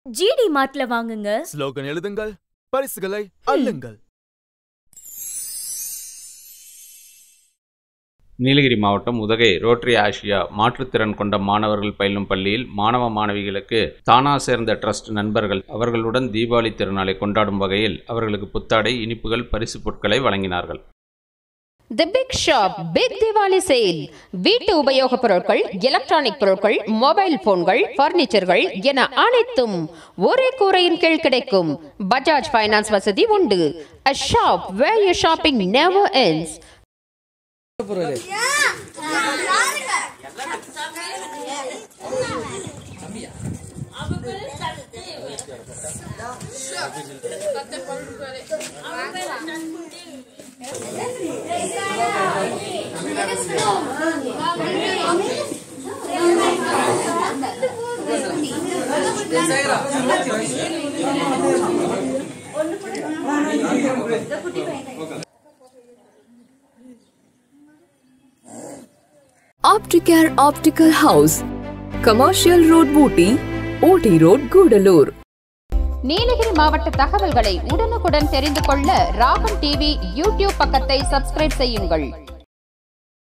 GT மார்ட்ல வாங்குங்க slogan எழுதுங்கள் பரிசுகளை அள்ளுங்கள் நீலகிரி மாவட்டம் உதகை ரோட்டரி ஆசியா மாற்றுத்திறன் கொண்ட மாணவர்கள் பயிலும் பள்ளியில் மாணவ மாணவிகளுக்கு தானா சேர்ந்த ட்ரஸ்ட் நண்பர்கள் அவர்களுடன் தீபாவளி திருநாளை கொண்டாடும் வகையில் அவர்களுக்கு புத்தாடை இனிப்புகள் பரிசு பொருட்களை வழங்கினார்கள் the big shop big Diwali sale வீட்டு உபயோகப் பொருட்கள் எலக்ட்ரானிக் பொருட்கள் மொபைல் போன்கள் பர்னிச்சர்கள் என அனைத்தும் ஒரே கூரையின் கீழ் கிடைக்கும் பஜாஜ் ஃபைனான்ஸ் வசதி உண்டு a shop where you shopping never ends Opticare Optical House, Commercial Road Booty, OT Road, Gudalur. Nilgiri மாவட்ட தகவல்களை உடனுக்குடன் தெரிந்து கொள்ள ராகம் டிவி யூடியூப் பக்கத்தை சப்ஸ்கிரைப் செய்யுங்கள்